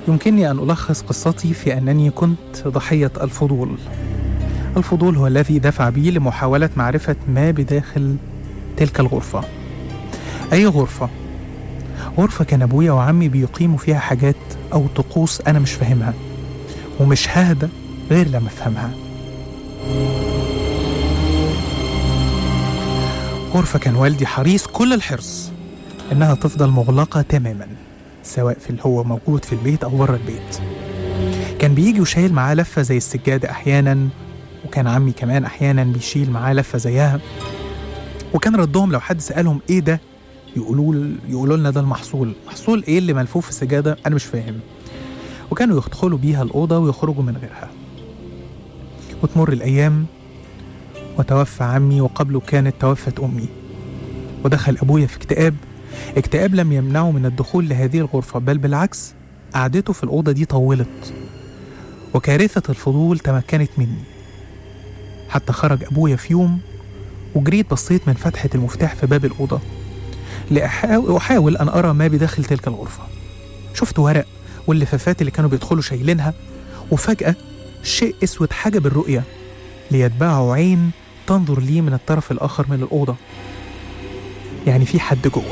يمكنني أن ألخص قصتي في أنني كنت ضحية الفضول الفضول هو الذي دفع بي لمحاولة معرفة ما بداخل تلك الغرفة أي غرفة؟ غرفة كان أبويا وعمي بيقيموا فيها حاجات أو طقوس أنا مش فاهمها ومش ههدى غير لما أفهمها غرفة كان والدي حريص كل الحرص إنها تفضل مغلقة تماما سواء في اللي هو موجود في البيت أو بره البيت كان بيجي وشايل معاه لفة زي السجادة أحيانا وكان عمي كمان أحيانا بيشيل معاه لفة زيها وكان ردهم لو حد سألهم إيه ده يقولوا يقولوا لنا ده المحصول محصول إيه اللي ملفوف في السجادة أنا مش فاهم وكانوا يدخلوا بيها الأوضة ويخرجوا من غيرها وتمر الأيام وتوفى عمي وقبله كانت توفت أمي ودخل أبويا في اكتئاب اكتئاب لم يمنعه من الدخول لهذه الغرفة بل بالعكس قعدته في الأوضة دي طولت وكارثة الفضول تمكنت مني حتى خرج أبويا في يوم وجريت بصيت من فتحة المفتاح في باب الأوضة لأحاول أن أرى ما بداخل تلك الغرفة شفت ورق واللفافات اللي كانوا بيدخلوا شايلينها وفجأة شيء أسود حجب الرؤية ليتبعه عين تنظر لي من الطرف الآخر من الأوضة يعني في حد جوه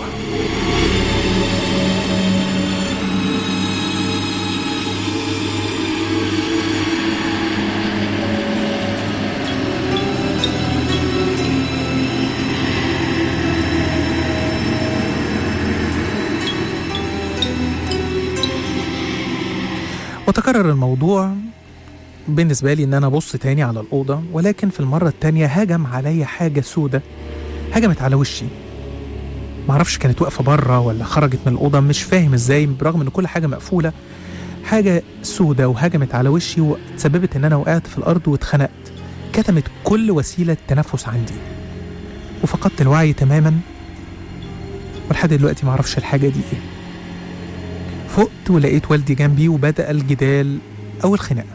وتكرر الموضوع بالنسبة لي إن أنا أبص تاني على الأوضة ولكن في المرة التانية هجم عليا حاجة سودة هجمت على وشي معرفش كانت واقفة بره ولا خرجت من الأوضة مش فاهم إزاي برغم إن كل حاجة مقفولة حاجة سودة وهجمت على وشي وتسببت إن أنا وقعت في الأرض واتخنقت كتمت كل وسيلة تنفس عندي وفقدت الوعي تماما ولحد دلوقتي معرفش الحاجة دي إيه فقت ولقيت والدي جنبي وبدأ الجدال أو الخناقة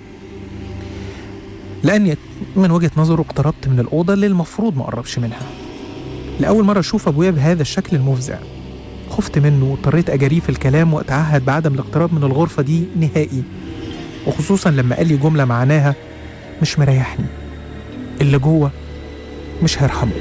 لأني من وجهة نظره اقتربت من الأوضة اللي المفروض ما أقربش منها لأول مرة أشوف أبويا بهذا الشكل المفزع خفت منه واضطريت أجاريه في الكلام وأتعهد بعدم الاقتراب من الغرفة دي نهائي وخصوصا لما قال لي جملة معناها مش مريحني اللي جوه مش هيرحموك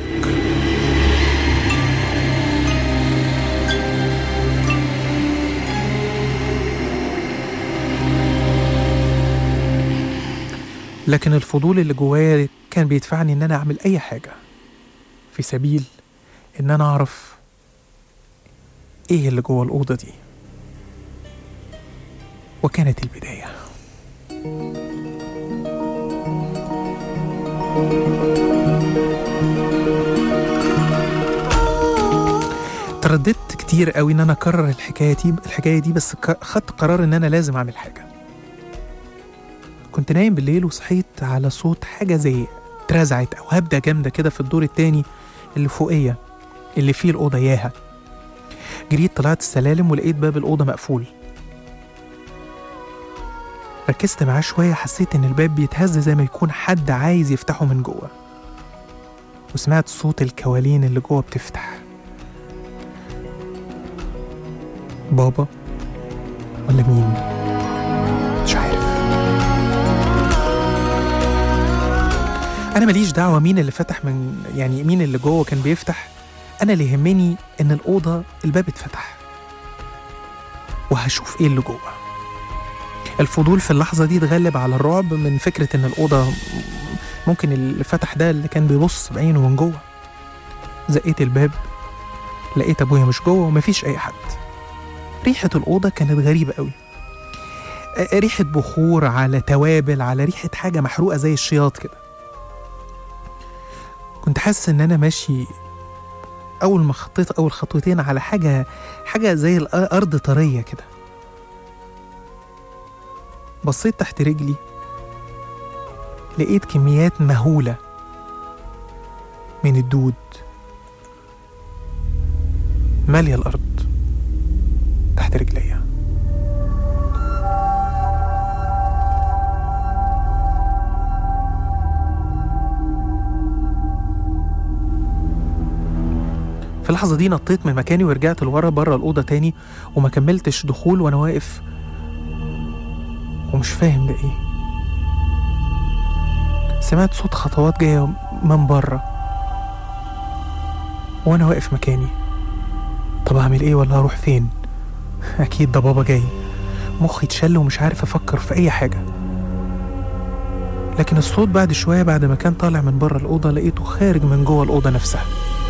لكن الفضول اللي جوايا كان بيدفعني ان انا اعمل اي حاجه في سبيل ان انا اعرف ايه اللي جوه الاوضه دي وكانت البدايه ترددت كتير قوي ان انا اكرر الحكايه دي الحكايه دي بس ك- خدت قرار ان انا لازم اعمل حاجه كنت نايم بالليل وصحيت على صوت حاجه زي اترزعت او هبده جامده كده في الدور التاني اللي فوقيه اللي فيه الاوضه ياها جريت طلعت السلالم ولقيت باب الاوضه مقفول ركزت معاه شويه حسيت ان الباب بيتهز زي ما يكون حد عايز يفتحه من جوه وسمعت صوت الكوالين اللي جوه بتفتح بابا ولا مين مش عارف انا ماليش دعوه مين اللي فتح من يعني مين اللي جوه كان بيفتح انا اللي يهمني ان الاوضه الباب اتفتح وهشوف ايه اللي جوه الفضول في اللحظه دي اتغلب على الرعب من فكره ان الاوضه ممكن اللي فتح ده اللي كان بيبص بعينه من جوه زقيت الباب لقيت ابويا مش جوه ومفيش اي حد ريحه الاوضه كانت غريبه قوي آه، ريحه بخور على توابل على ريحه حاجه محروقه زي الشياط كده كنت حاسس ان انا ماشي اول ما خطيت اول خطوتين على حاجه حاجه زي الارض طريه كده بصيت تحت رجلي لقيت كميات مهوله من الدود ماليه الارض تحت رجليا في اللحظة دي نطيت من مكاني ورجعت لورا بره الأوضة تاني وما كملتش دخول وأنا واقف ومش فاهم ده ايه سمعت صوت خطوات جاية من بره وانا واقف مكاني طب اعمل ايه ولا اروح فين اكيد ده بابا جاي مخي اتشل ومش عارف افكر في اي حاجه لكن الصوت بعد شويه بعد ما كان طالع من بره الاوضه لقيته خارج من جوه الاوضه نفسها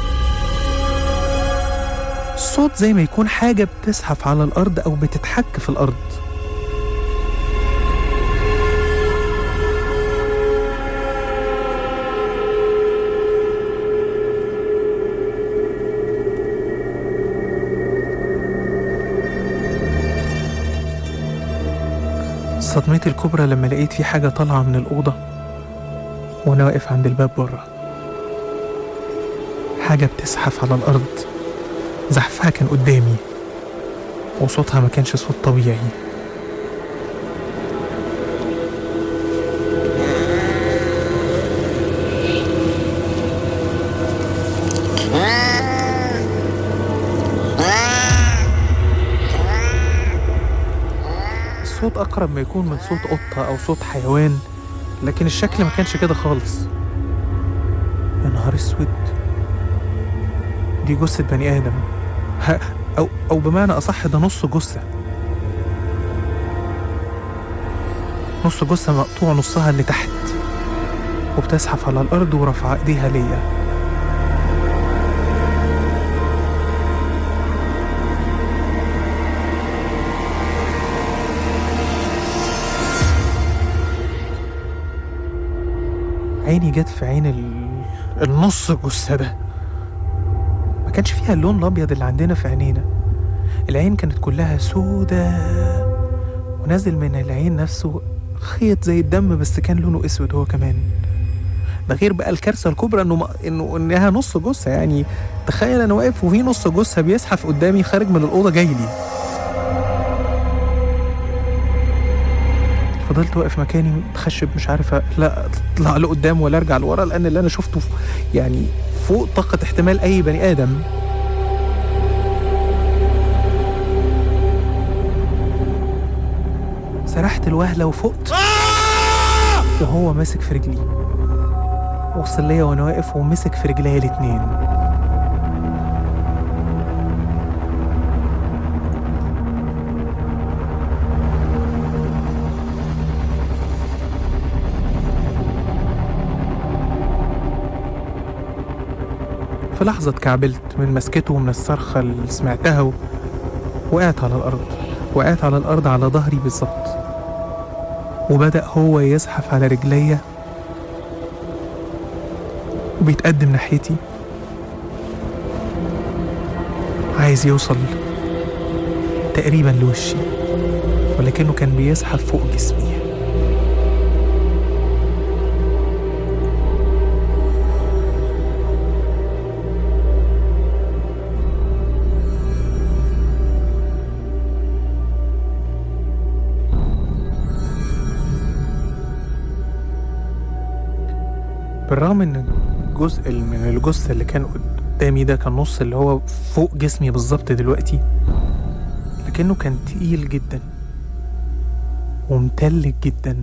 الصوت زي ما يكون حاجه بتزحف على الارض او بتتحك في الارض صدمتي الكبرى لما لقيت في حاجة طالعة من الأوضة وأنا واقف عند الباب بره حاجة بتزحف على الأرض زحفها كان قدامي وصوتها ما كانش صوت طبيعي الصوت أقرب ما يكون من صوت قطة أو صوت حيوان لكن الشكل ما كانش كده خالص يا نهار اسود دي جثة بني آدم ها أو أو بمعنى أصح ده نص جثة نص جثة مقطوع نصها اللي تحت وبتزحف على الأرض ورافعة إيديها ليا عيني جت في عين ال... النص جثة ده ما كانش فيها اللون الأبيض اللي عندنا في عينينا العين كانت كلها سودة ونازل من العين نفسه خيط زي الدم بس كان لونه اسود هو كمان ده غير بقى الكارثه الكبرى انه انه انها نص جثه يعني تخيل انا واقف وفي نص جثه بيزحف قدامي خارج من الاوضه جاي لي فضلت واقف مكاني متخشب مش عارف لا اطلع لقدام ولا ارجع لورا لان اللي انا شفته يعني فوق طاقه احتمال اي بني ادم سرحت الوهله وفقت وهو ماسك في رجلي وصل ليا وانا واقف ومسك في رجليا الاتنين في لحظة اتكعبلت من مسكته ومن الصرخة اللي سمعتها و... وقعت على الأرض وقعت على الأرض على ظهري بالظبط وبدأ هو يزحف على رجليا وبيتقدم ناحيتي عايز يوصل تقريبا لوشي ولكنه كان بيزحف فوق جسمي بالرغم ان الجزء من الجثة اللي كان قدامي ده كان نص اللي هو فوق جسمي بالظبط دلوقتي لكنه كان تقيل جدا ومتلج جدا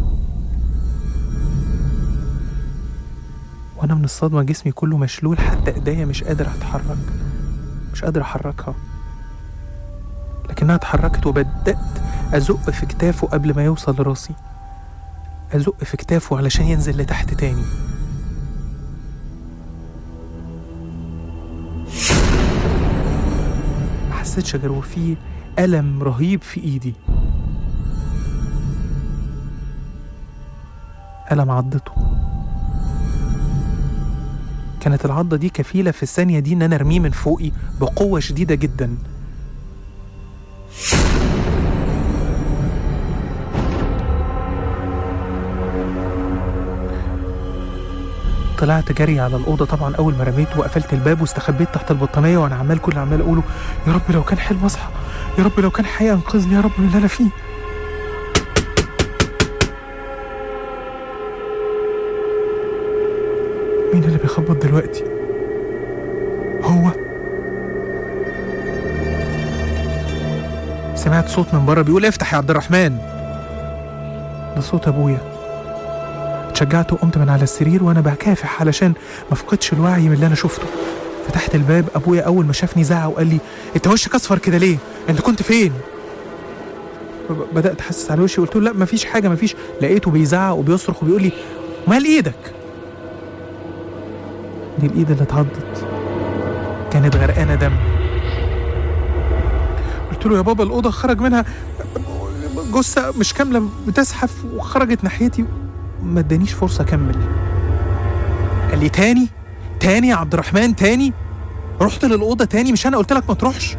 وانا من الصدمة جسمي كله مشلول حتى ايديا مش قادر اتحرك مش قادر احركها لكنها اتحركت وبدأت ازق في كتافه قبل ما يوصل لراسي ازق في كتافه علشان ينزل لتحت تاني ما حسيتش غير وفي ألم رهيب في إيدي ألم عضته كانت العضة دي كفيلة في الثانية دي إن أنا أرميه من فوقي بقوة شديدة جدا طلعت جري على الأوضة طبعا أول ما رميته وقفلت الباب واستخبيت تحت البطانية وأنا عمال كل عمال أقوله يا رب لو كان حلم أصحى يا رب لو كان حقيقة أنقذني يا رب من اللي أنا فيه مين اللي بيخبط دلوقتي؟ هو سمعت صوت من بره بيقول افتح يا عبد الرحمن ده صوت ابويا اتشجعت وقمت من على السرير وانا بكافح علشان ما افقدش الوعي من اللي انا شفته فتحت الباب ابويا اول ما شافني زعق وقال لي انت وشك اصفر كده ليه انت كنت فين ب- بدات احسس على وشي قلت له لا مفيش حاجه مفيش لقيته بيزعق وبيصرخ وبيقول لي مال ايدك دي الايد اللي اتعضت كانت غرقانه دم قلت له يا بابا الاوضه خرج منها جثه مش كامله بتزحف وخرجت ناحيتي ما ادانيش فرصه اكمل قال لي تاني تاني يا عبد الرحمن تاني رحت للاوضه تاني مش انا قلت لك ما تروحش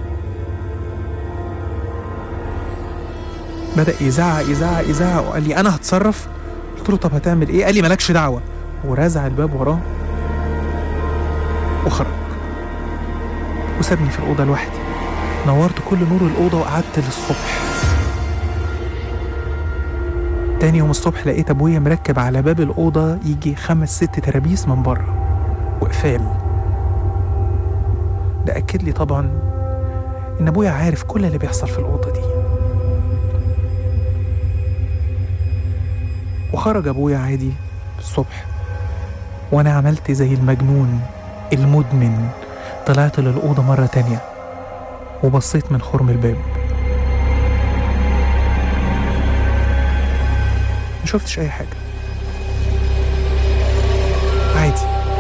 بدا يزعق يزعق يزعق وقال لي انا هتصرف قلت له طب هتعمل ايه قال لي مالكش دعوه ورزع الباب وراه وخرج وسابني في الاوضه لوحدي نورت كل نور الاوضه وقعدت للصبح تاني يوم الصبح لقيت ابويا مركب على باب الاوضه يجي خمس ست ترابيس من بره وقفال ده اكد لي طبعا ان ابويا عارف كل اللي بيحصل في الاوضه دي وخرج ابويا عادي الصبح وانا عملت زي المجنون المدمن طلعت للأوضة مرة تانية وبصيت من خرم الباب ما شفتش أي حاجة عادي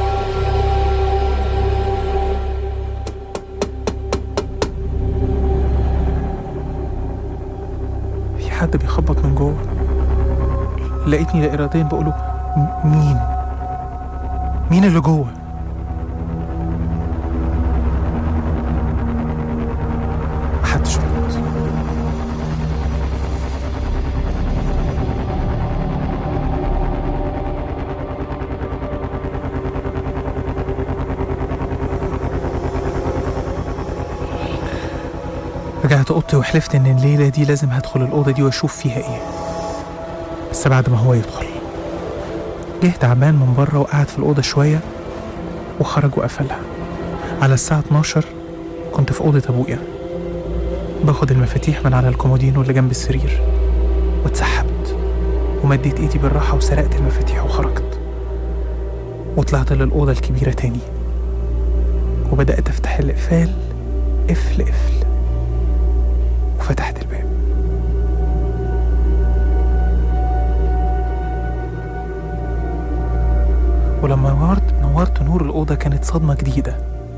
في حد بيخبط من جوه لقيتني لا إراديا بقوله "م- مين مين اللي جوه محدش رد رجعت اوضتي وحلفت ان الليله دي لازم هدخل الاوضه دي واشوف فيها ايه بس بعد ما هو يدخل جه تعبان من بره وقعد في الاوضه شويه وخرج وقفلها على الساعه 12 كنت في اوضه ابويا باخد المفاتيح من على الكومودينو اللي جنب السرير واتسحبت ومديت ايدي بالراحة وسرقت المفاتيح وخرجت وطلعت للأوضة الكبيرة تاني وبدأت أفتح الإقفال قفل قفل وفتحت الباب ولما نورت نورت نور الأوضة كانت صدمة جديدة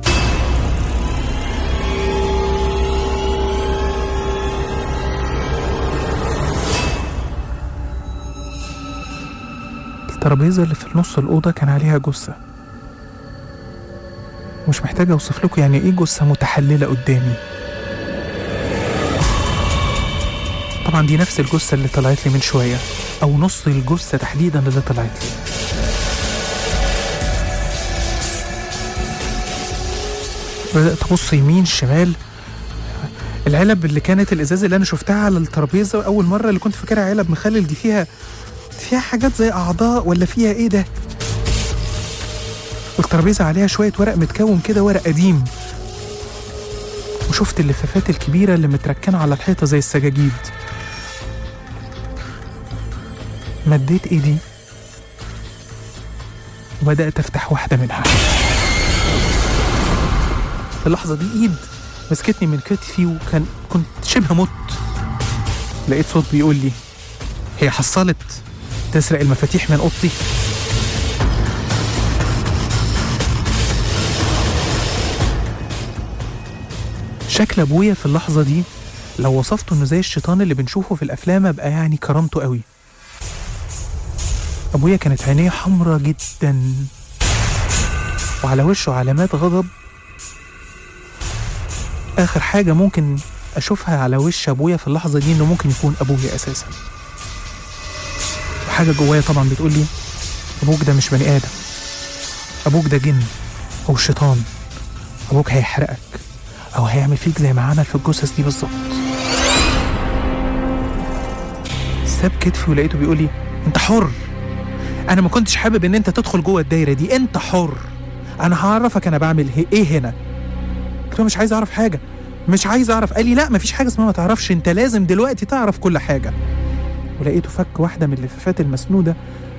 الترابيزة اللي في نص الأوضة كان عليها جثة مش محتاج أوصف لكم يعني إيه جثة متحللة قدامي طبعا دي نفس الجثة اللي طلعت لي من شوية أو نص الجثة تحديدا اللي طلعت لي بدأت أبص يمين شمال العلب اللي كانت الإزاز اللي أنا شفتها على الترابيزة أول مرة اللي كنت فاكرها علب مخلل دي فيها فيها حاجات زي أعضاء ولا فيها إيه ده؟ والترابيزة عليها شوية ورق متكون كده ورق قديم وشفت اللفافات الكبيرة اللي متركنة على الحيطة زي السجاجيد مديت إيدي وبدأت أفتح واحدة منها في اللحظة دي إيد مسكتني من كتفي وكان كنت شبه مت لقيت صوت بيقول لي هي حصلت تسرق المفاتيح من اوضتي شكل ابويا في اللحظه دي لو وصفته انه زي الشيطان اللي بنشوفه في الافلام ابقى يعني كرامته قوي ابويا كانت عينيه حمرة جدا وعلى وشه علامات غضب اخر حاجه ممكن اشوفها على وش ابويا في اللحظه دي انه ممكن يكون ابويا اساسا وحاجه جوايا طبعا بتقول لي ابوك ده مش بني ادم ابوك ده جن او شيطان ابوك هيحرقك او هيعمل فيك زي ما عمل في الجثث دي بالظبط ساب كتفي ولقيته بيقول لي انت حر انا ما كنتش حابب ان انت تدخل جوه الدايره دي انت حر انا هعرفك انا بعمل هي- ايه هنا قلت له مش عايز اعرف حاجه مش عايز اعرف قال لي لا مفيش حاجه اسمها ما تعرفش انت لازم دلوقتي تعرف كل حاجه ولقيته فك واحدة من اللفافات المسنودة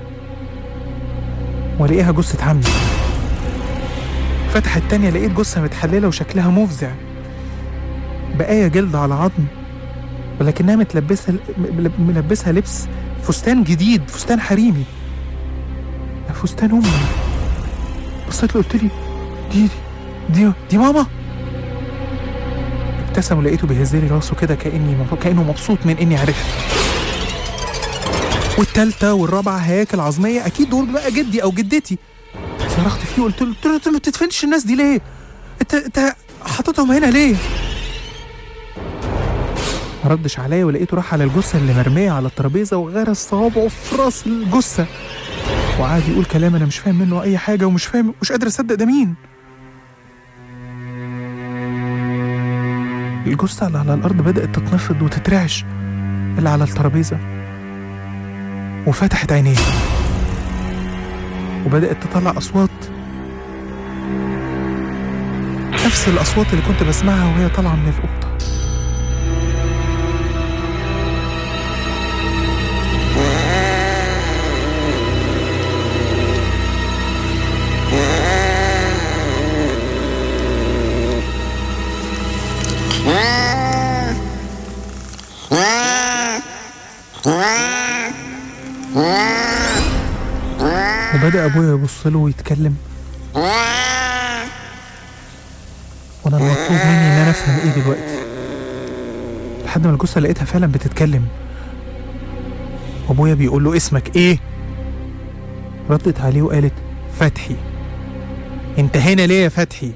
ولاقيها جثة عمي فتح التانية لقيت جثة متحللة وشكلها مفزع بقايا جلد على عظم ولكنها متلبسة ملبسها لبس فستان جديد فستان حريمي ده فستان أمي بصيت له قلت لي دي دي دي ماما ابتسم ولقيته بيهز لي راسه كده كاني كانه مبسوط من اني عرفت والتالتة والرابعة هياكل عظمية أكيد دول بقى جدي أو جدتي صرخت فيه وقلت له قلت له أنت ما بتدفنش الناس دي ليه؟ أنت أنت حاططهم هنا ليه؟ ما ردش عليا ولقيته راح على الجثة اللي مرمية على الترابيزة وغرس صوابعه في راس الجثة وقعد يقول كلام أنا مش فاهم منه أي حاجة ومش فاهم مش قادر أصدق ده مين الجثة اللي على الأرض بدأت تتنفض وتترعش اللي على الترابيزة وفتحت عينيها وبدأت تطلع أصوات نفس الأصوات اللي كنت بسمعها وهي طالعة من الأوضة وبدأ أبويا يبص له ويتكلم وأنا المطلوب مني إن أنا أفهم إيه دلوقتي لحد ما الجثة لقيتها فعلا بتتكلم وأبويا بيقول له اسمك إيه؟ ردت عليه وقالت فتحي أنت هنا ليه يا فتحي؟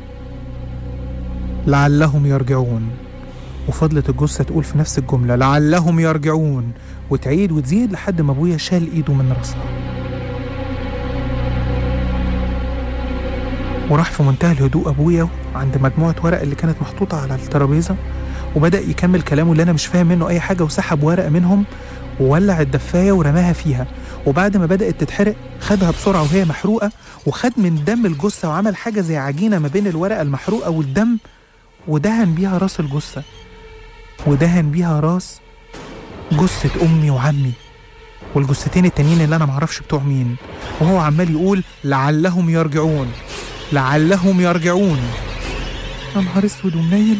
لعلهم يرجعون وفضلت الجثة تقول في نفس الجملة لعلهم يرجعون وتعيد وتزيد لحد ما أبويا شال إيده من راسها وراح في منتهى الهدوء أبويا عند مجموعة ورق اللي كانت محطوطة على الترابيزة وبدأ يكمل كلامه اللي أنا مش فاهم منه أي حاجة وسحب ورقة منهم وولع الدفاية ورماها فيها وبعد ما بدأت تتحرق خدها بسرعة وهي محروقة وخد من دم الجثة وعمل حاجة زي عجينة ما بين الورقة المحروقة والدم ودهن بيها راس الجثة ودهن بيها راس جثة أمي وعمي والجثتين التانيين اللي أنا معرفش بتوع مين وهو عمال يقول لعلهم يرجعون لعلهم يرجعون يا نهار اسود ومنيل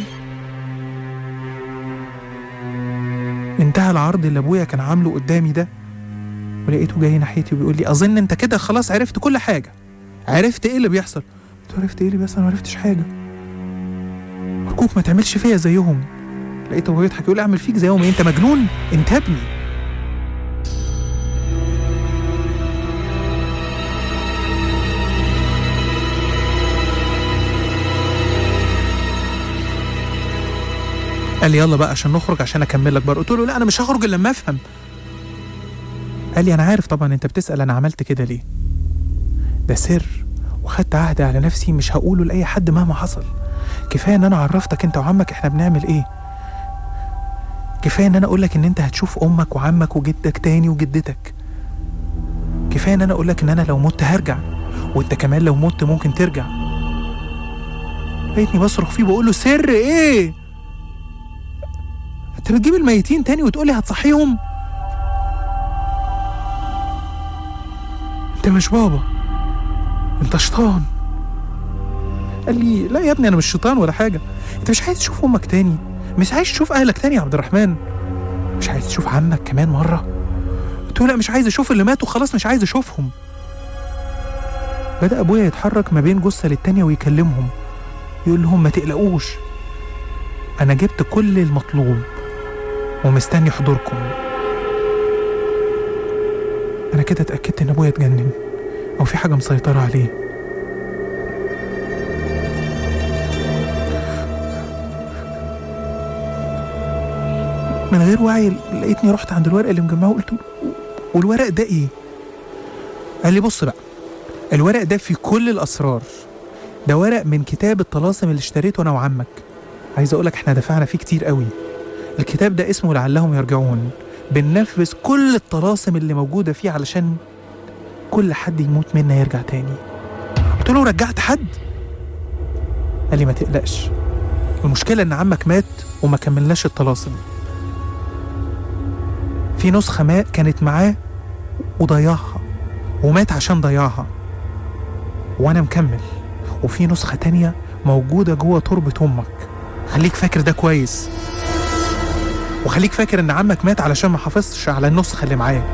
انتهى العرض اللي ابويا كان عامله قدامي ده ولقيته جاي ناحيتي وبيقول لي اظن انت كده خلاص عرفت كل حاجه عرفت ايه اللي بيحصل قلت له عرفت ايه اللي بيحصل انا ما عرفتش حاجه ارجوك ما تعملش فيا زيهم لقيته وهو يضحك يقول اعمل فيك زيهم ايه انت مجنون انت ابني قال لي يلا بقى عشان نخرج عشان اكمل لك بره قلت له لا انا مش هخرج الا لما افهم قال لي انا عارف طبعا انت بتسال انا عملت كده ليه ده سر وخدت عهد على نفسي مش هقوله لاي حد مهما حصل كفايه ان انا عرفتك انت وعمك احنا بنعمل ايه كفايه ان انا اقول لك ان انت هتشوف امك وعمك وجدك تاني وجدتك كفايه ان انا اقول لك ان انا لو مت هرجع وانت كمان لو مت ممكن ترجع لقيتني بصرخ فيه بقول له سر ايه انت بتجيب الميتين تاني وتقولي هتصحيهم انت مش بابا انت شيطان قال لي لا يا ابني انا مش شيطان ولا حاجه انت مش عايز تشوف امك تاني مش عايز تشوف اهلك تاني يا عبد الرحمن مش عايز تشوف عمك كمان مره قلت له لا مش عايز اشوف اللي ماتوا خلاص مش عايز اشوفهم بدا ابويا يتحرك ما بين جثه للتانيه ويكلمهم يقول لهم ما تقلقوش انا جبت كل المطلوب ومستني حضوركم انا كده اتاكدت ان ابويا اتجنن او في حاجه مسيطره عليه من غير وعي لقيتني رحت عند الورق اللي مجمعه وقلت له والورق ده ايه قال لي بص بقى الورق ده فيه كل الاسرار ده ورق من كتاب الطلاسم اللي اشتريته انا وعمك عايز اقول لك احنا دفعنا فيه كتير قوي الكتاب ده اسمه لعلهم يرجعون بننفذ كل الطلاسم اللي موجودة فيه علشان كل حد يموت منا يرجع تاني قلت له رجعت حد قال لي ما تقلقش المشكلة ان عمك مات وما كملناش الطلاسم في نسخة ما كانت معاه وضيعها ومات عشان ضيعها وأنا مكمل وفي نسخة تانية موجودة جوه تربة أمك خليك فاكر ده كويس وخليك فاكر إن عمك مات علشان ما حافظش على النسخة اللي معاه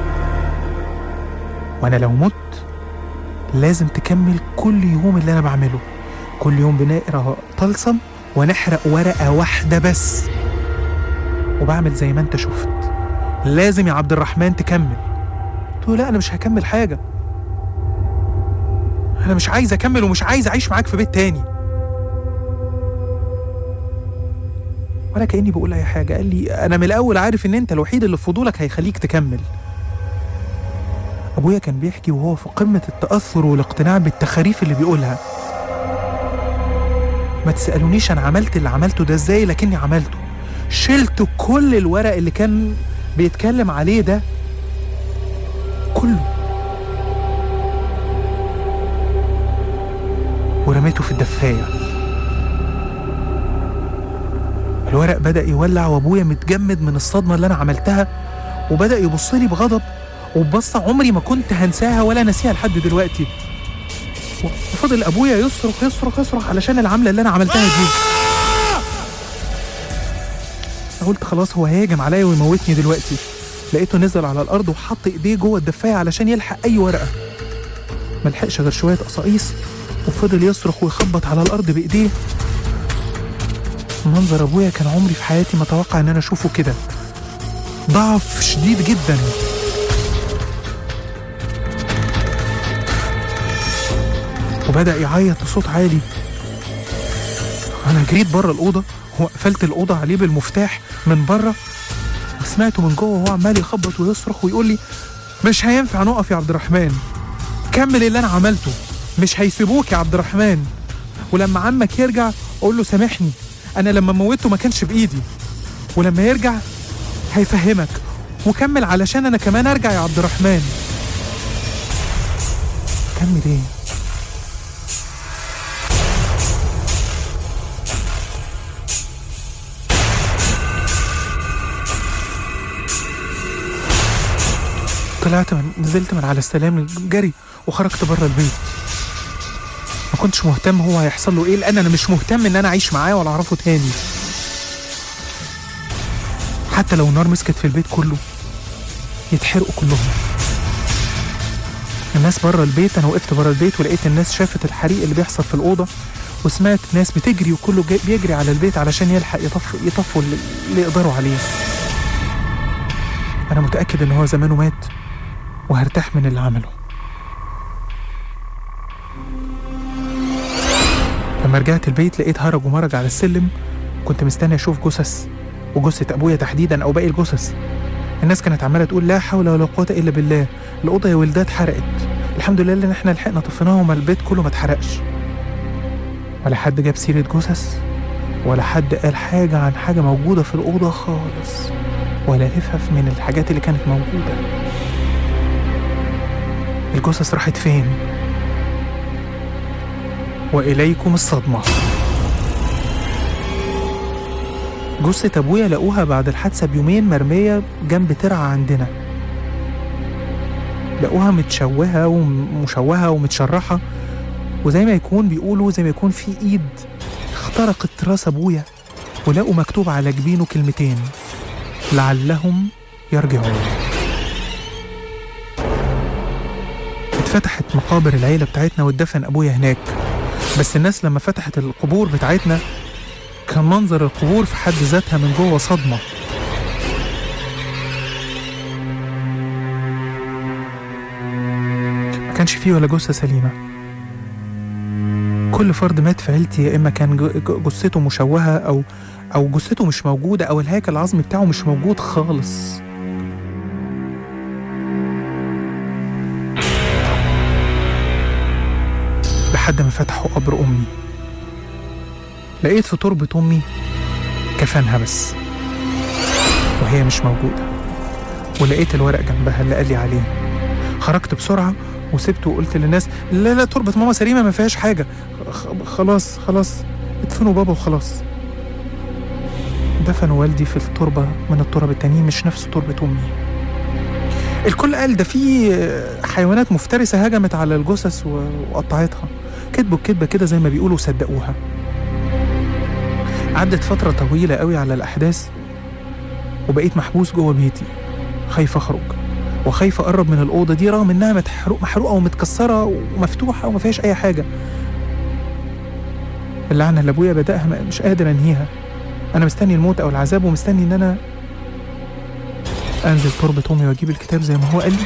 وأنا لو مت لازم تكمل كل يوم اللي أنا بعمله كل يوم بنقرا طلسم ونحرق ورقة واحدة بس وبعمل زي ما انت شفت لازم يا عبد الرحمن تكمل قلت له لا انا مش هكمل حاجة انا مش عايز اكمل ومش عايز اعيش معاك في بيت تاني ولا كاني بقول اي حاجه قال لي انا من الاول عارف ان انت الوحيد اللي في فضولك هيخليك تكمل ابويا كان بيحكي وهو في قمه التاثر والاقتناع بالتخاريف اللي بيقولها ما تسالونيش انا عملت اللي عملته ده ازاي لكني عملته شلت كل الورق اللي كان بيتكلم عليه ده كله ورميته في الدفايه الورق بدأ يولع وابويا متجمد من الصدمة اللي أنا عملتها وبدأ يبص لي بغضب وببصة عمري ما كنت هنساها ولا ناسيها لحد دلوقتي وفضل أبويا يصرخ يصرخ يصرخ علشان العملة اللي أنا عملتها دي قلت خلاص هو هيهجم عليا ويموتني دلوقتي لقيته نزل على الأرض وحط إيديه جوه الدفاية علشان يلحق أي ورقة ملحقش غير شوية قصاقيص وفضل يصرخ ويخبط على الأرض بإيديه منظر ابويا كان عمري في حياتي ما اتوقع ان انا اشوفه كده ضعف شديد جدا وبدا يعيط بصوت عالي انا جريت بره الاوضه وقفلت الاوضه عليه بالمفتاح من بره وسمعته من جوه وهو عمال يخبط ويصرخ ويقول لي مش هينفع نقف يا عبد الرحمن كمل اللي انا عملته مش هيسيبوك يا عبد الرحمن ولما عمك يرجع قول له سامحني انا لما موته ما كانش بايدي ولما يرجع هيفهمك وكمل علشان انا كمان ارجع يا عبد الرحمن كمل ايه طلعت من نزلت من على السلام جري وخرجت بره البيت ما كنتش مهتم هو هيحصل له ايه لان انا مش مهتم ان انا اعيش معاه ولا اعرفه تاني حتى لو النار مسكت في البيت كله يتحرقوا كلهم الناس بره البيت انا وقفت بره البيت ولقيت الناس شافت الحريق اللي بيحصل في الاوضه وسمعت ناس بتجري وكله جاي بيجري على البيت علشان يلحق يطف يطفوا اللي اللي يقدروا عليه انا متاكد ان هو زمانه مات وهرتاح من اللي عمله لما رجعت البيت لقيت هرج ومرج على السلم كنت مستني اشوف جثث وجثة ابويا تحديدا او باقي الجثث الناس كانت عماله تقول لا حول ولا قوه الا بالله الاوضه يا ولدها اتحرقت الحمد لله ان احنا لحقنا طفيناها وما البيت كله ما اتحرقش ولا حد جاب سيره جثث ولا حد قال حاجه عن حاجه موجوده في الاوضه خالص ولا لفف من الحاجات اللي كانت موجوده الجثث راحت فين وإليكم الصدمة جثة أبويا لقوها بعد الحادثة بيومين مرمية جنب ترعة عندنا لقوها متشوهة ومشوهة ومتشرحة وزي ما يكون بيقولوا زي ما يكون في إيد اخترقت راس أبويا ولقوا مكتوب على جبينه كلمتين لعلهم يرجعون اتفتحت مقابر العيلة بتاعتنا واتدفن أبويا هناك بس الناس لما فتحت القبور بتاعتنا كان منظر القبور في حد ذاتها من جوه صدمة ما كانش فيه ولا جثة سليمة كل فرد مات في عيلتي يا إما كان ج- ج- جثته مشوهة أو أو جثته مش موجودة أو الهيكل العظمي بتاعه مش موجود خالص لحد ما فتحوا قبر أمي لقيت في تربة أمي كفنها بس وهي مش موجودة ولقيت الورق جنبها اللي قال لي عليه خرجت بسرعة وسبته وقلت للناس لا لا تربة ماما سليمة ما فيهاش حاجة خ- خلاص خلاص ادفنوا بابا وخلاص دفنوا والدي في التربة من التراب التانيين مش نفس تربة أمي الكل قال ده في حيوانات مفترسة هجمت على الجثث و- وقطعتها كذبوا الكذبة كده زي ما بيقولوا صدقوها عدت فترة طويلة قوي على الأحداث وبقيت محبوس جوه بيتي خايف أخرج وخايف أقرب من الأوضة دي رغم إنها متحرق محروقة ومتكسرة ومفتوحة وما فيهاش أي حاجة اللعنة اللي أبويا بدأها ما- مش قادر أنهيها أنا مستني الموت أو العذاب ومستني إن أنا أنزل تربة أمي وأجيب الكتاب زي ما هو قال لي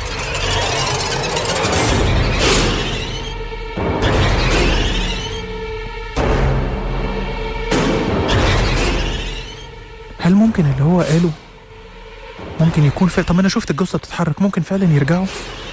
هل ممكن اللي هو قاله ممكن يكون فعلا طب ما انا شفت الجثه بتتحرك ممكن فعلا يرجعوا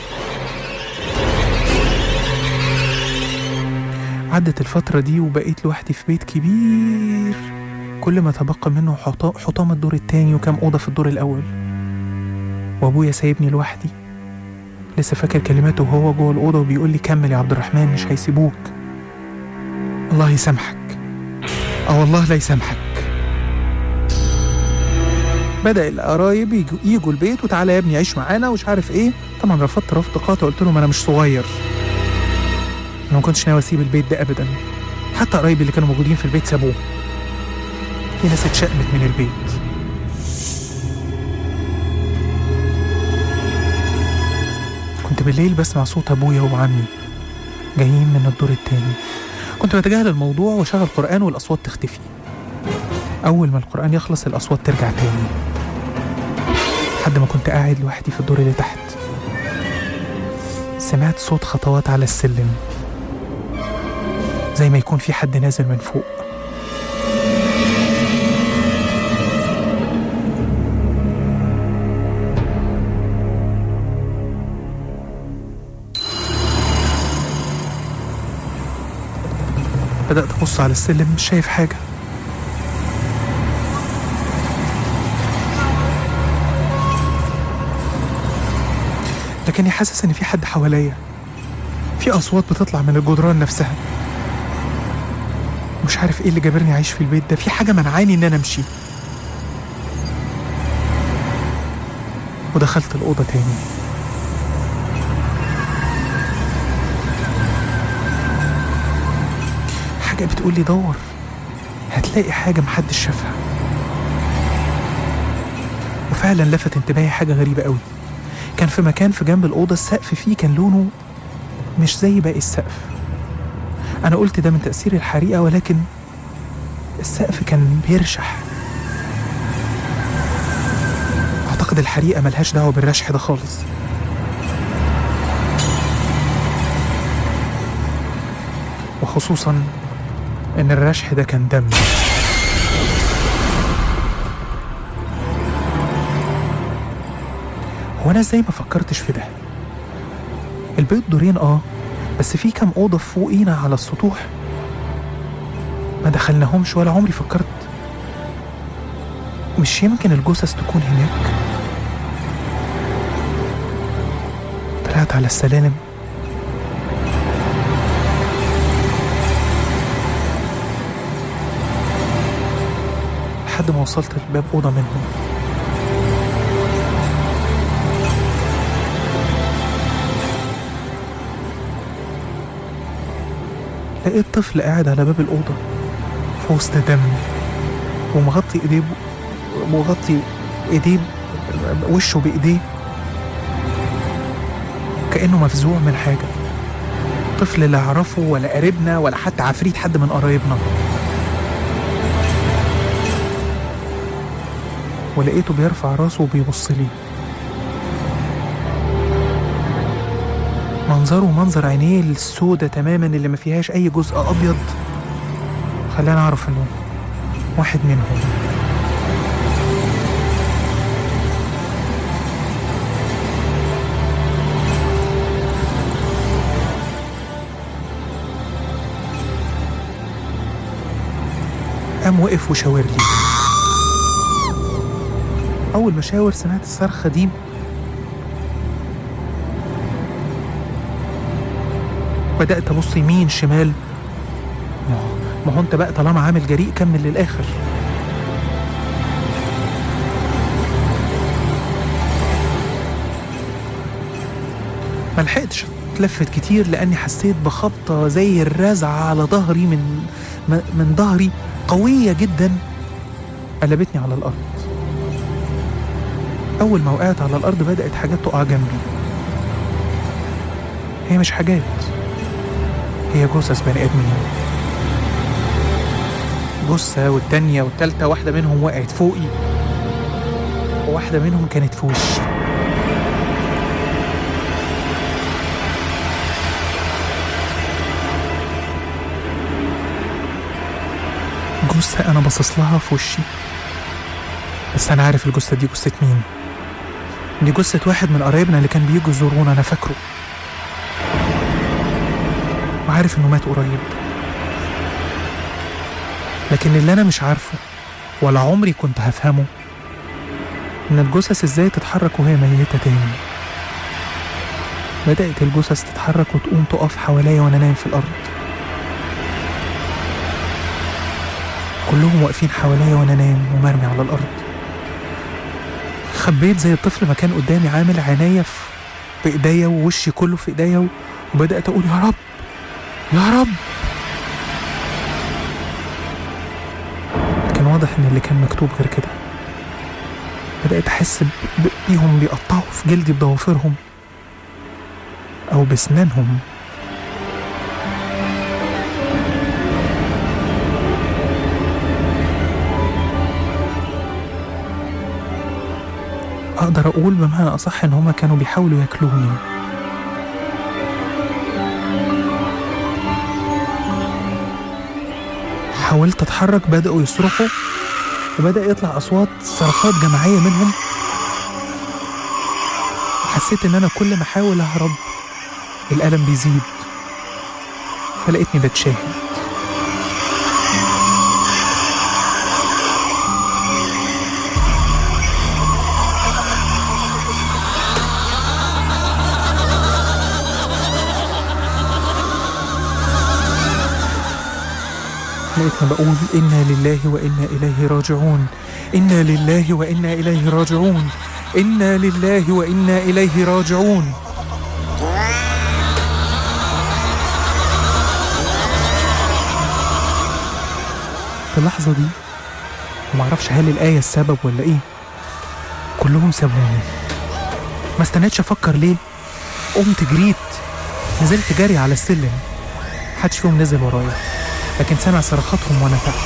عدت الفترة دي وبقيت لوحدي في بيت كبير كل ما تبقى منه حطا- حطام الدور التاني وكام أوضة في الدور الأول وأبويا سايبني لوحدي لسه فاكر كلماته وهو جوه الأوضة وبيقول لي كمل يا عبد الرحمن مش هيسيبوك الله يسامحك اه والله لا يسامحك بدأ القرايب يجوا, يجوا البيت وتعالى يا ابني عيش معانا ومش عارف ايه طبعا رفضت رفض قاطع قلت لهم انا مش صغير انا ما كنتش ناوي اسيب البيت ده ابدا حتى قرايبي اللي كانوا موجودين في البيت سابوه في ناس اتشقمت من البيت كنت بالليل بسمع صوت ابويا وعمي جايين من الدور التاني كنت بتجاهل الموضوع وشغل قرآن والأصوات تختفي أول ما القرآن يخلص الأصوات ترجع تاني لحد ما كنت قاعد لوحدي في الدور اللي تحت سمعت صوت خطوات على السلم زي ما يكون في حد نازل من فوق بدأت أبص على السلم مش شايف حاجة لكني حاسس إن في حد حواليا في أصوات بتطلع من الجدران نفسها مش عارف إيه اللي جابرني أعيش في البيت ده في حاجة منعاني إن أنا أمشي ودخلت الأوضة تاني حاجة بتقولي دور هتلاقي حاجة محدش شافها وفعلا لفت انتباهي حاجة غريبة قوي كان في مكان في جنب الأوضة السقف فيه كان لونه مش زي باقي السقف أنا قلت ده من تأثير الحريقة ولكن السقف كان بيرشح أعتقد الحريقة ملهاش دعوة بالرشح ده خالص وخصوصا إن الرشح ده كان دم هو أنا إزاي ما فكرتش في ده؟ البيت دورين آه بس في كام أوضة فوقينا على السطوح ما دخلناهمش ولا عمري فكرت مش يمكن الجثث تكون هناك طلعت على السلالم لحد ما وصلت لباب أوضة منهم لقيت طفل قاعد على باب الأوضة في وسط دم ومغطي إيديه ب- مغطي إيديه ب- وشه بإيديه كأنه مفزوع من حاجة طفل لا أعرفه ولا قريبنا ولا حتى عفريت حد من قرايبنا ولقيته بيرفع راسه وبيبص لي منظره منظر عينيه السودة تماما اللي ما فيهاش أي جزء أبيض خلاني أعرف إنه واحد منهم قام وقف وشاور لي أول ما شاور سمعت الصرخة دي بدأت أبص يمين شمال ما هو- ما هو أنت بقى طالما عامل جريء كمل للآخر ملحقتش اتلفت كتير لاني حسيت بخبطه زي الرزعه على ظهري من من ظهري قويه جدا قلبتني على الارض اول ما وقعت على الارض بدات حاجات تقع جنبي هي مش حاجات هي جثث بني ادمين جثة والتانية والتالتة واحدة منهم وقعت فوقي وواحدة منهم كانت في وشي جثة أنا باصص لها في وشي بس أنا عارف الجثة دي جثة مين دي جثة واحد من قرايبنا اللي كان بيجوا يزورونا أنا فاكره وعارف إنه مات قريب لكن اللي أنا مش عارفه ولا عمري كنت هفهمه إن الجثث إزاي تتحرك وهي ميتة تاني بدأت الجثث تتحرك وتقوم تقف حواليا وأنا نايم في الأرض كلهم واقفين حواليا وأنا نايم ومرمي على الأرض خبيت زي الطفل ما كان قدامي عامل عينيا في ايديا ووشي كله في ايديا وبدات اقول يا رب يا رب كان واضح ان اللي كان مكتوب غير كده بدات احس بيهم بيقطعوا في جلدي بضوافرهم او بسنانهم أقدر أقول بمعنى أصح إن هما كانوا بيحاولوا ياكلوني حاولت أتحرك بدأوا يصرخوا وبدأ يطلع أصوات صرخات جماعية منهم حسيت إن أنا كل ما أحاول أهرب الألم بيزيد فلقيتني بتشاهد لقيتني بقول إنا لله وإنا إليه راجعون إنا لله وإنا إليه راجعون إنا لله وإنا إليه راجعون في اللحظة دي ومعرفش هل الآية السبب ولا إيه كلهم سابوني ما استنيتش أفكر ليه قمت جريت نزلت جري على السلم محدش فيهم نزل ورايا لكن سمع صرخاتهم وانا تحت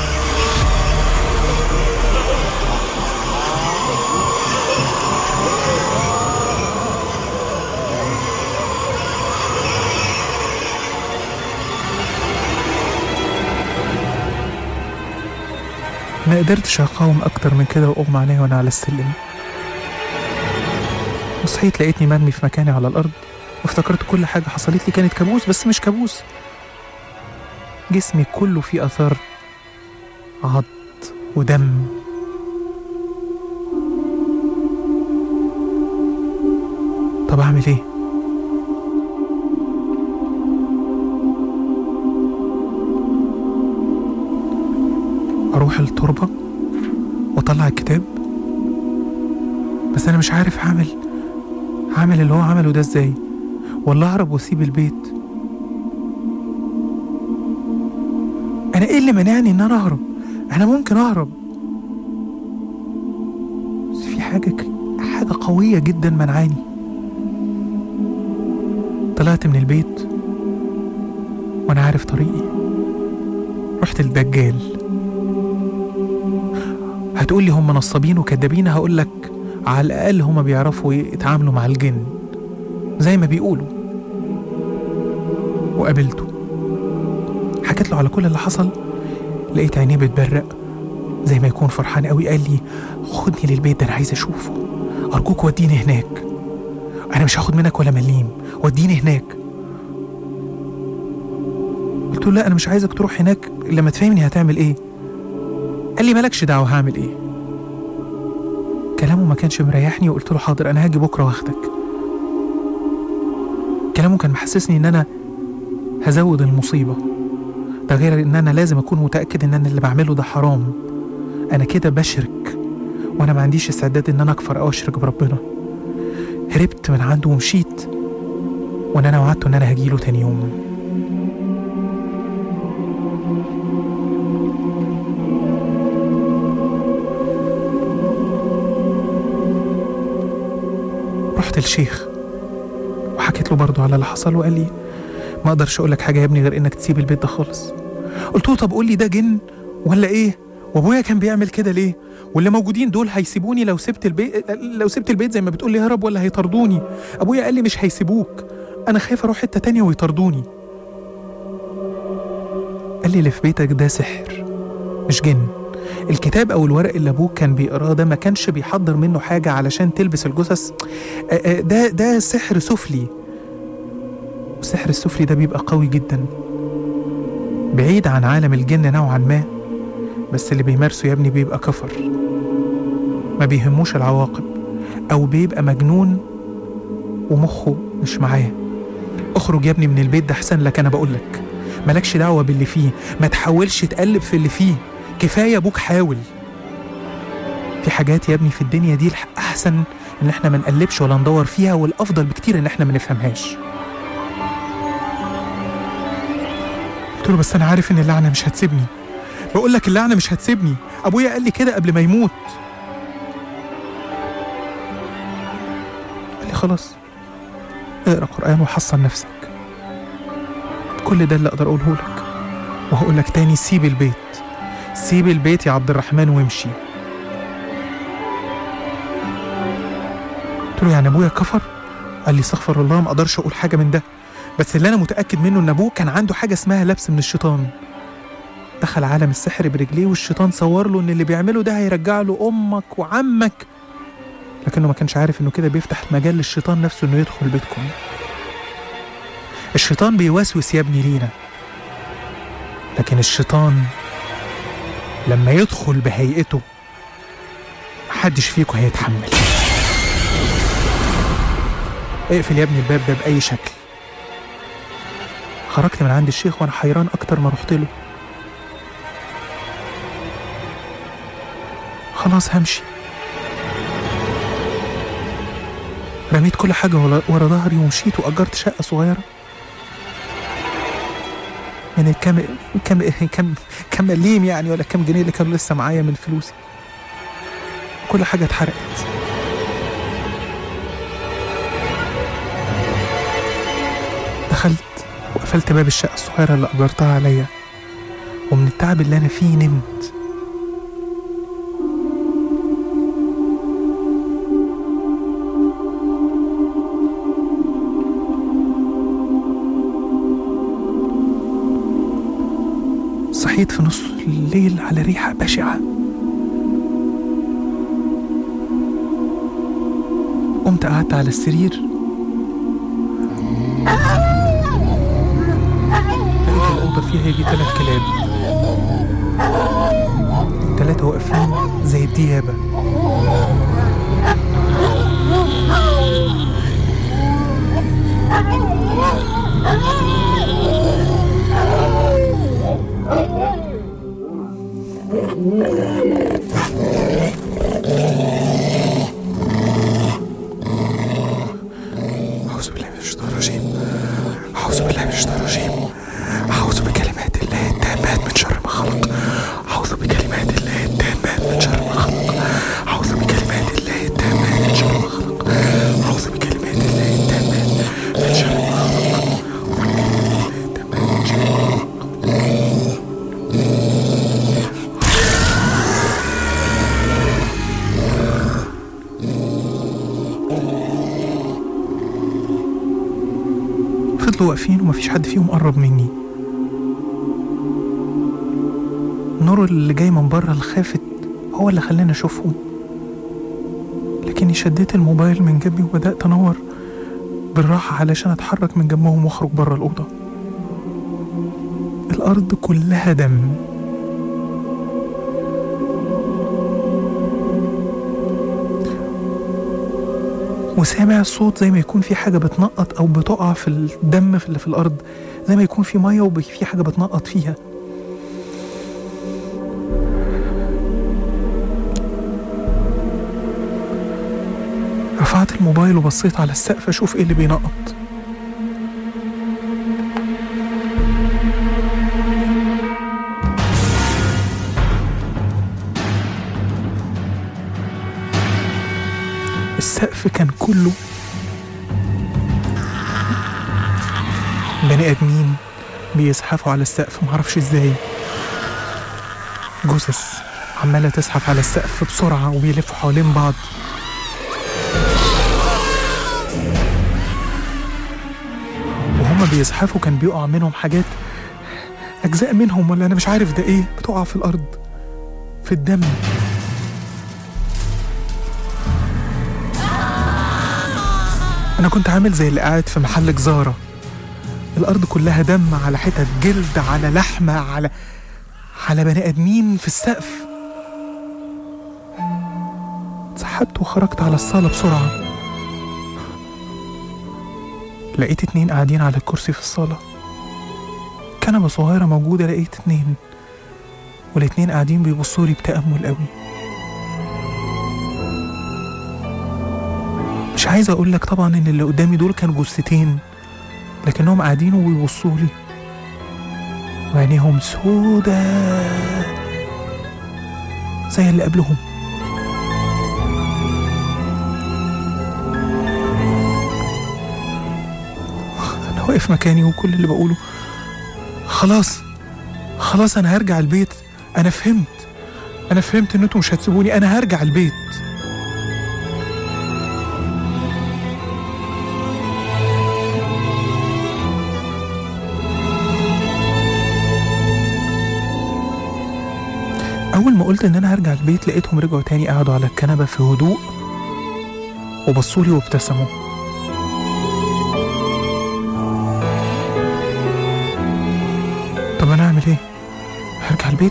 ما قدرتش اقاوم اكتر من كده واغمى عليا وانا على السلم وصحيت لقيتني مرمي في مكاني على الارض وافتكرت كل حاجه حصلت لي كانت كابوس بس مش كابوس جسمي كله فيه اثار عض ودم طب اعمل ايه اروح التربه واطلع الكتاب بس انا مش عارف اعمل هعمل اللي هو عمله ده ازاي ولا اهرب واسيب البيت انا ايه اللي منعني ان انا اهرب انا ممكن اهرب بس في حاجه ك... حاجه قويه جدا منعاني طلعت من البيت وانا عارف طريقي رحت للدجال هتقولي هم نصابين وكدابين هقول لك على الاقل هما بيعرفوا يتعاملوا مع الجن زي ما بيقولوا وقابلته حكيت له على كل اللي حصل لقيت عينيه بتبرق زي ما يكون فرحان قوي قال لي خدني للبيت ده انا عايز اشوفه ارجوك وديني هناك انا مش هاخد منك ولا مليم وديني هناك قلت له لا انا مش عايزك تروح هناك لما تفهمني هتعمل ايه قال لي مالكش دعوه هعمل ايه كلامه ما كانش مريحني وقلت له حاضر انا هاجي بكره واخدك كلامه كان محسسني ان انا هزود المصيبه ده غير ان انا لازم اكون متاكد ان انا اللي بعمله ده حرام انا كده بشرك وانا ما عنديش استعداد ان انا اكفر او اشرك بربنا هربت من عنده ومشيت وان انا وعدته ان انا هجيله تاني يوم رحت الشيخ وحكيت له برضه على اللي حصل وقال لي ما اقدرش اقول لك حاجه يا ابني غير انك تسيب البيت ده خالص قلت له طب قول لي ده جن ولا ايه وابويا كان بيعمل كده ليه واللي موجودين دول هيسيبوني لو سبت البيت لو سبت البيت زي ما بتقول لي هرب ولا هيطردوني ابويا قال لي مش هيسيبوك انا خايف اروح حته تانية ويطردوني قال لي اللي في بيتك ده سحر مش جن الكتاب او الورق اللي ابوك كان بيقراه ده ما كانش بيحضر منه حاجه علشان تلبس الجثث آه، آه، ده ده سحر سفلي والسحر السفلي ده بيبقى قوي جدا بعيد عن عالم الجن نوعا ما بس اللي بيمارسه يا ابني بيبقى كفر ما بيهموش العواقب او بيبقى مجنون ومخه مش معاه اخرج يا ابني من البيت ده احسن لك انا بقول لك مالكش دعوه باللي فيه ما تحاولش تقلب في اللي فيه كفايه ابوك حاول في حاجات يا ابني في الدنيا دي الح- احسن ان احنا ما نقلبش ولا ندور فيها والافضل بكتير ان احنا ما نفهمهاش قلت له بس انا عارف ان اللعنه مش هتسيبني بقول لك اللعنه مش هتسيبني ابويا قال لي كده قبل ما يموت قال لي خلاص اقرا قران وحصن نفسك كل ده اللي اقدر اقوله لك وهقول لك تاني سيب البيت سيب البيت يا عبد الرحمن وامشي قلت له يعني ابويا كفر قال لي استغفر الله ما اقدرش اقول حاجه من ده بس اللي انا متاكد منه ان ابوه كان عنده حاجه اسمها لبس من الشيطان دخل عالم السحر برجليه والشيطان صور له ان اللي بيعمله ده هيرجع له امك وعمك لكنه ما كانش عارف انه كده بيفتح مجال للشيطان نفسه انه يدخل بيتكم الشيطان بيوسوس يا ابني لينا لكن الشيطان لما يدخل بهيئته محدش فيكم هيتحمل اقفل يا ابني الباب ده بأي شكل خرجت من عند الشيخ وانا حيران اكتر ما رحت له خلاص همشي رميت كل حاجة ورا- ورا ظهري ومشيت وأجرت شقة صغيرة من الكام كام كام كام مليم يعني ولا كام جنيه اللي كانوا لسه معايا من فلوسي كل حاجة اتحرقت دخلت وقفلت باب الشقة الصغيرة اللي أجرتها عليا ومن التعب اللي أنا فيه نمت صحيت في نص الليل على ريحة بشعة قمت قعدت على السرير لقيت الأوضة فيها يجي تلات كلاب تلاتة واقفين زي الديابة أعوذ بالله من الشيطان الرجيم أعوذ بالله من الشيطان الرجيم أعوذ بكلمات الله التامات من شر ما خلق أعوذ بكلمات الله التامات من شر ما خلق أعوذ بكلمات الله التامات من شر ما خلق أعوذ بكلمات الله التامات من شر ما خلق التامات من شر ما خلق فضلوا واقفين ومفيش حد فيهم قرب مني النور اللي جاي من بره الخافت هو اللي خلاني اشوفهم لكني شديت الموبايل من جنبي وبدأت انور بالراحة علشان اتحرك من جنبهم واخرج بره الأوضة الأرض كلها دم وسامع الصوت زي ما يكون في حاجة بتنقط أو بتقع في الدم في اللي في الأرض زي ما يكون في مية وفي حاجة بتنقط فيها رفعت الموبايل وبصيت على السقف أشوف إيه اللي بينقط السقف كان كله بني ادمين بيزحفوا على السقف معرفش ازاي جثث عمالة تزحف على السقف بسرعة وبيلفوا حوالين بعض وهما بيزحفوا كان بيقع منهم حاجات أجزاء منهم ولا أنا مش عارف ده إيه بتقع في الأرض في الدم أنا كنت عامل زي اللي قاعد في محل جزارة الأرض كلها دم على حتت جلد على لحمة على على بني آدمين في السقف اتسحبت وخرجت على الصالة بسرعة لقيت اتنين قاعدين على الكرسي في الصالة كنبة صغيرة موجودة لقيت اتنين والاتنين قاعدين بيبصولي بتأمل قوي مش عايز اقول لك طبعا ان اللي قدامي دول كانوا جثتين لكنهم قاعدين وبيبصولي وعينيهم سودا زي اللي قبلهم انا واقف مكاني وكل اللي بقوله خلاص خلاص انا هرجع البيت انا فهمت انا فهمت ان انتوا مش هتسيبوني انا هرجع البيت أول ما قلت إن أنا هرجع البيت لقيتهم رجعوا تاني قعدوا على الكنبة في هدوء وبصولي وابتسموا طب أنا أعمل إيه؟ هرجع البيت؟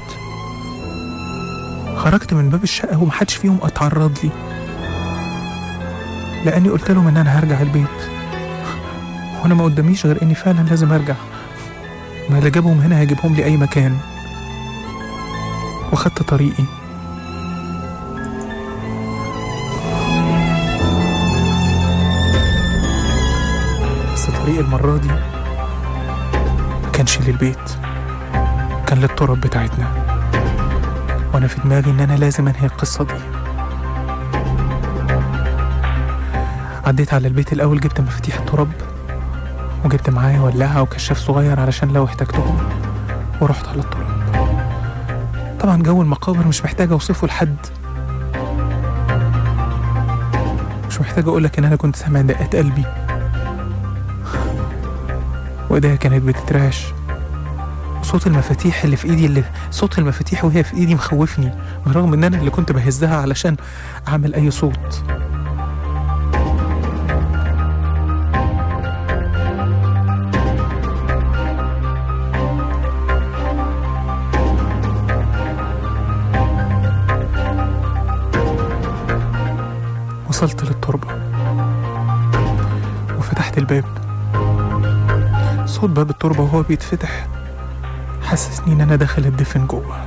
خرجت من باب الشقة ومحدش فيهم اتعرض لي لأني قلت لهم إن أنا هرجع البيت وأنا ما قداميش غير إني فعلا لازم أرجع ما اللي جابهم هنا هيجيبهم لي أي مكان وخدت طريقي بس طريق المرة دي ما كانش للبيت كان للتراب بتاعتنا وانا في دماغي ان انا لازم انهي القصة دي عديت على البيت الاول جبت مفاتيح التراب وجبت معايا ولاعة وكشاف صغير علشان لو احتجتهم ورحت على التراب طبعا جو المقابر مش محتاج اوصفه لحد مش محتاج اقولك ان انا كنت سامع دقات قلبي وايديا كانت بتترعش صوت المفاتيح اللي في ايدي اللي صوت المفاتيح وهي في ايدي مخوفني برغم ان انا اللي كنت بهزها علشان اعمل اي صوت وصلت للتربة وفتحت الباب صوت باب التربة وهو بيتفتح حسسني إن أنا داخل الدفن جوه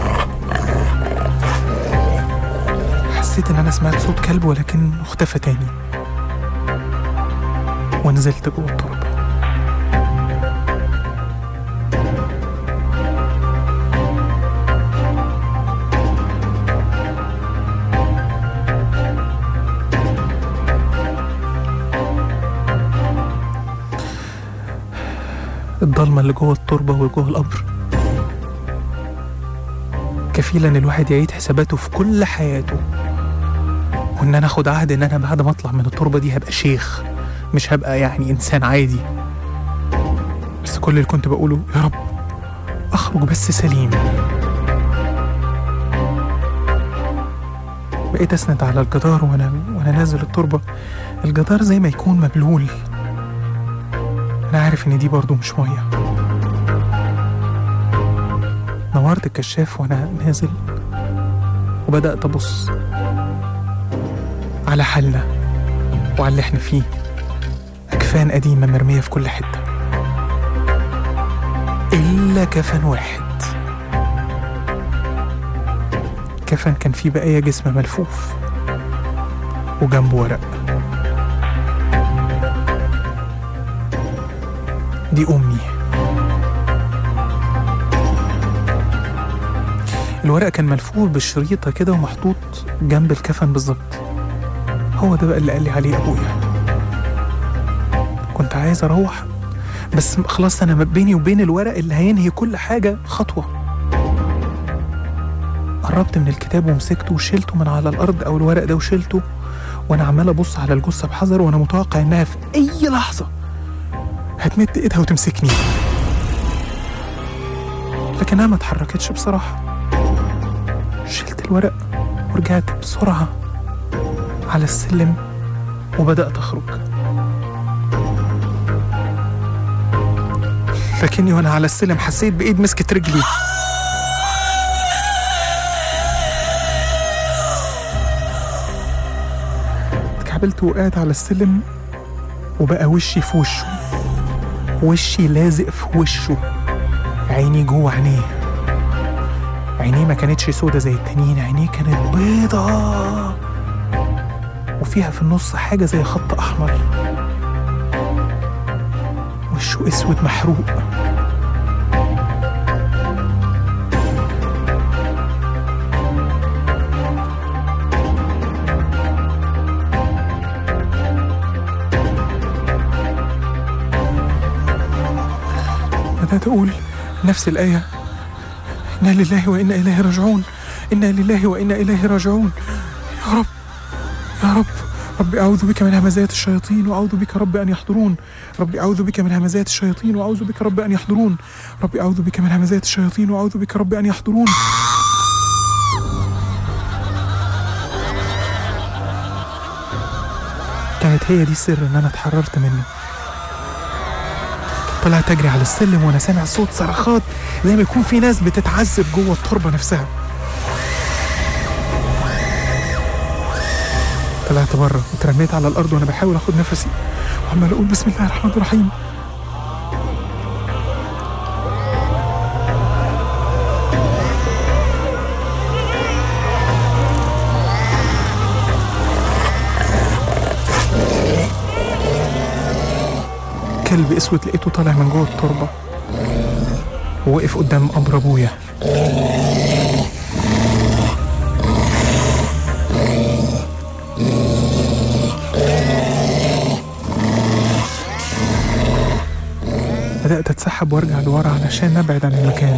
حسيت إن أنا سمعت صوت كلب ولكن اختفى تاني ونزلت جوه التربة الضلمة اللي جوه التربة وجوه القبر كفيلة إن الواحد يعيد حساباته في كل حياته وإن أنا آخد عهد إن أنا بعد ما أطلع من التربة دي هبقى شيخ مش هبقى يعني إنسان عادي بس كل اللي كنت بقوله يا رب أخرج بس سليم بقيت أسند على الجدار وأنا وأنا نازل التربة الجدار زي ما يكون مبلول أنا عارف إن دي برضو مش مية نورت الكشاف وأنا نازل وبدأت أبص على حالنا وعلى اللي إحنا فيه أكفان قديمة مرمية في كل حتة إلا كفن واحد كفن كان فيه بقايا جسم ملفوف وجنبه ورق دي أمي الورق كان ملفوف بالشريطة كده ومحطوط جنب الكفن بالظبط هو ده بقى اللي قال لي عليه ابويا كنت عايز اروح بس خلاص انا بيني وبين الورق اللي هينهي كل حاجه خطوه قربت من الكتاب ومسكته وشلته من على الارض او الورق ده وشلته وانا عمال ابص على الجثه بحذر وانا متوقع انها في اي لحظه هتمد ايدها وتمسكني لكنها ما اتحركتش بصراحه شلت الورق ورجعت بسرعه على السلم وبدات اخرج لكني وانا على السلم حسيت بايد مسكت رجلي اتكعبلت وقعت على السلم وبقى وشي في وشه وشي لازق في وشه عيني جوه عينيه عينيه ما كانتش سودة زي التانيين عينيه كانت بيضة وفيها في النص حاجة زي خط أحمر وشه أسود محروق بدأت أقول نفس الآية إنا لله وإنا إليه راجعون إنا لله وإنا إليه راجعون يا رب يا رب ربي أعوذ بك من همزات الشياطين وأعوذ بك رب أن يحضرون ربي أعوذ بك من همزات الشياطين وأعوذ بك رب أن يحضرون ربي أعوذ بك من همزات الشياطين وأعوذ بك رب أن يحضرون كانت هي دي السر إن أنا اتحررت منه طلعت أجري على السلم وأنا سامع صوت صرخات زي ما يكون في ناس بتتعذب جوه التربة نفسها طلعت بره واترميت على الارض وانا بحاول اخد نفسي وعمال اقول بسم الله الرحمن الرحيم كلب اسود لقيته طالع من جوه التربه ووقف قدام قبر ابويا بدأت أتسحب وأرجع لورا علشان أبعد عن المكان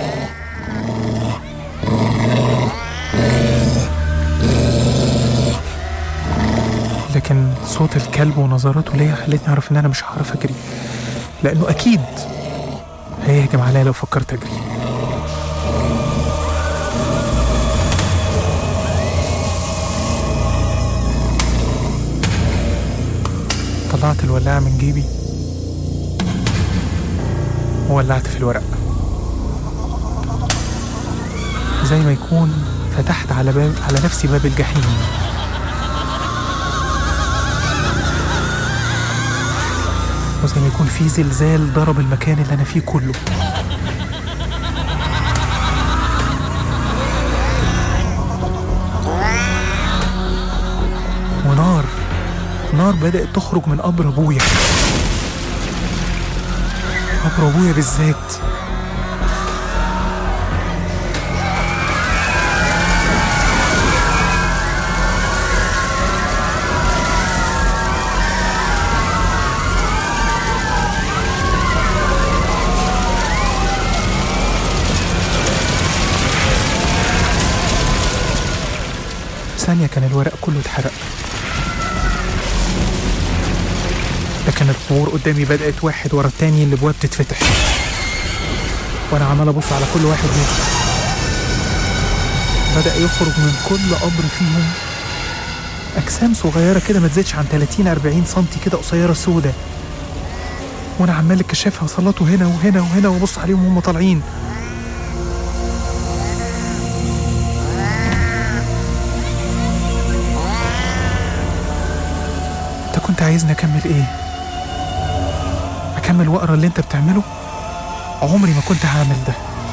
لكن صوت الكلب ونظراته ليا خلتني أعرف إن أنا مش هعرف أجري لأنه أكيد هيهجم عليا لو فكرت أجري طلعت الولاعة من جيبي وولعت في الورق زي ما يكون فتحت على باب على نفسي باب الجحيم وزي ما يكون في زلزال ضرب المكان اللي انا فيه كله ونار نار بدأت تخرج من قبر ابويا قبر ابويا بالذات في ثانية كان الورق كله اتحرق لكن القبور قدامي بدأت واحد ورا التاني الابواب تتفتح وانا عمال ابص على كل واحد منهم بدأ يخرج من كل قبر فيهم أجسام صغيرة كده ما تزيدش عن 30 40 سنتي كده قصيرة سودة وأنا عمال الكشاف هسلطه هنا وهنا وهنا وأبص عليهم وهم طالعين أنت كنت عايزني أكمل إيه؟ أكمل وأقرا اللي أنت بتعمله؟ عمري ما كنت هعمل ده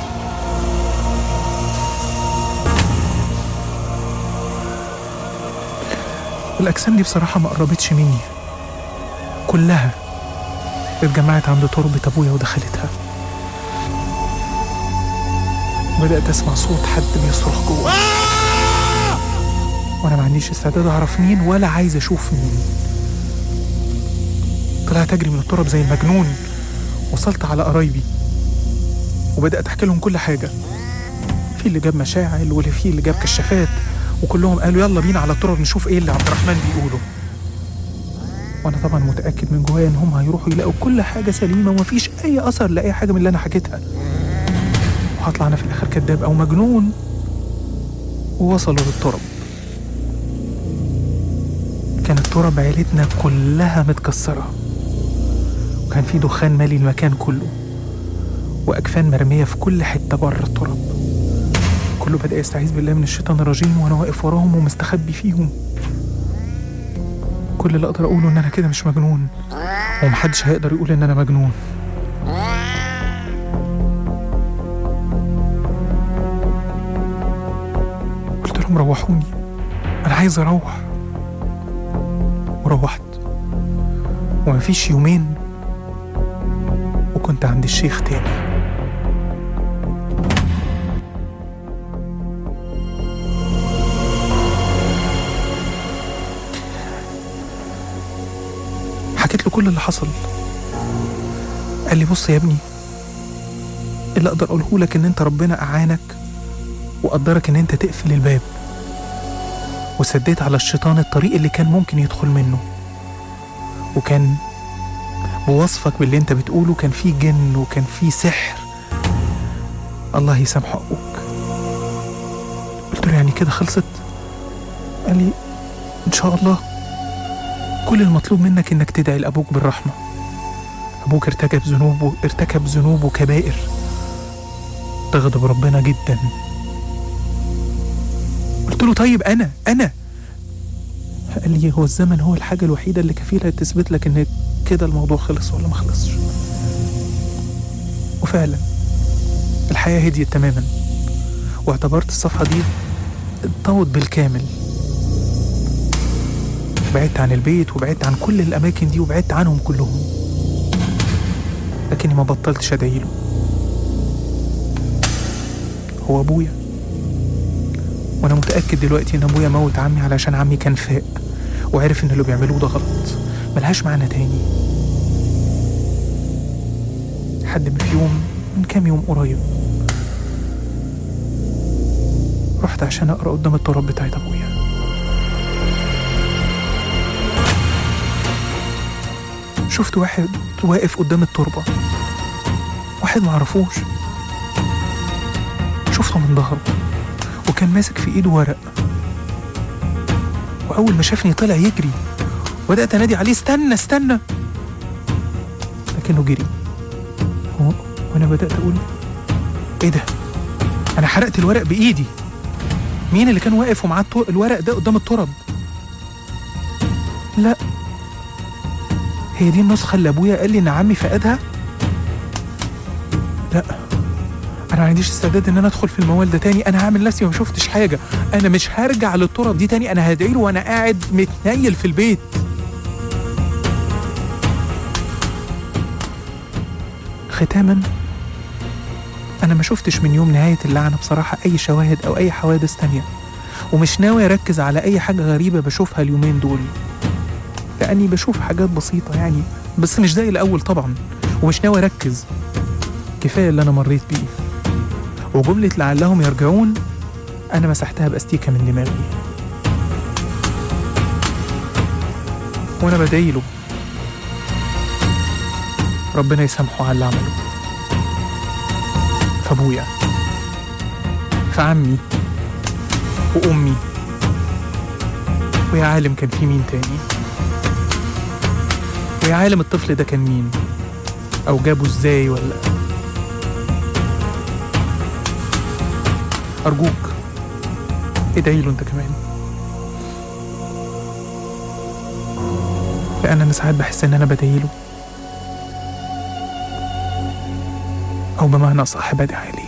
الأجسام دي بصراحة ما قربتش مني كلها اتجمعت عند تربة أبويا ودخلتها بدأت أسمع صوت حد بيصرخ جوه وانا ما عنديش استعداد اعرف مين ولا عايز اشوف مين طلعت اجري من التراب زي المجنون وصلت على قرايبي وبدات احكي لهم كل حاجه في اللي جاب مشاعل واللي في اللي جاب كشافات وكلهم قالوا يلا بينا على التراب نشوف ايه اللي عبد الرحمن بيقوله وانا طبعا متاكد من جوايا ان هم هيروحوا يلاقوا كل حاجه سليمه ومفيش اي اثر لاي حاجه من اللي انا حكيتها وهطلع انا في الاخر كذاب او مجنون ووصلوا للتراب كانت تراب عيلتنا كلها متكسره وكان في دخان مالي المكان كله واكفان مرميه في كل حته بره التراب كله بدا يستعيذ بالله من الشيطان الرجيم وانا واقف وراهم ومستخبي فيهم كل اللي اقدر اقوله ان انا كده مش مجنون ومحدش هيقدر يقول ان انا مجنون قلت لهم روحوني انا عايز اروح وروحت ومفيش يومين وكنت عند الشيخ تاني حكيت له كل اللي حصل قال لي بص يا ابني اللي اقدر اقوله لك ان انت ربنا اعانك وقدرك ان انت تقفل الباب وسديت على الشيطان الطريق اللي كان ممكن يدخل منه وكان بوصفك باللي انت بتقوله كان فيه جن وكان فيه سحر الله يسامحه ابوك قلت له يعني كده خلصت قال لي ان شاء الله كل المطلوب منك انك تدعي لابوك بالرحمه ابوك ارتكب ذنوبه ارتكب ذنوب كبائر تغضب ربنا جدا قلت له طيب انا انا قال لي هو الزمن هو الحاجه الوحيده اللي كفيله تثبت لك ان كده الموضوع خلص ولا ما خلصش وفعلا الحياه هديت تماما واعتبرت الصفحه دي اتطوت بالكامل بعدت عن البيت وبعدت عن كل الأماكن دي وبعدت عنهم كلهم لكني ما بطلتش أدعي له هو أبويا وأنا متأكد دلوقتي إن أبويا موت عمي علشان عمي كان فاق وعرف إن اللي بيعملوه ده غلط ملهاش معنى تاني حد من في يوم من كام يوم قريب رحت عشان أقرأ قدام التراب بتاعت أبويا شفت واحد واقف قدام التربة واحد معرفوش شفته من ظهره وكان ماسك في ايده ورق وأول ما شافني طلع يجري وبدأت أنادي عليه استنى استنى لكنه جري هو وأنا بدأت أقول إيه ده؟ أنا حرقت الورق بإيدي مين اللي كان واقف ومعاه التو- الورق ده قدام الترب؟ لا هي دي النسخة اللي أبويا قال لي إن عمي فقدها؟ لا أنا ما عنديش استعداد إن أنا أدخل في الموال ده تاني أنا هعمل نفسي ما شفتش حاجة أنا مش هرجع للتراب دي تاني أنا هدعي له وأنا قاعد متنيل في البيت ختاما أنا ما شفتش من يوم نهاية اللعنة بصراحة أي شواهد أو أي حوادث تانية ومش ناوي أركز على أي حاجة غريبة بشوفها اليومين دول لأني بشوف حاجات بسيطة يعني بس مش زي الأول طبعا ومش ناوي أركز كفاية اللي أنا مريت بيه وجملة لعلهم يرجعون أنا مسحتها بأستيكة من دماغي وأنا بدعي له ربنا يسامحه على اللي عمله فأبويا فعمي وأمي ويا عالم كان في مين تاني ويا عالم الطفل ده كان مين او جابه ازاي ولا ارجوك ادعي له انت كمان لان انا ساعات بحس ان انا بدعي له او بمعنى اصح بدعي عليه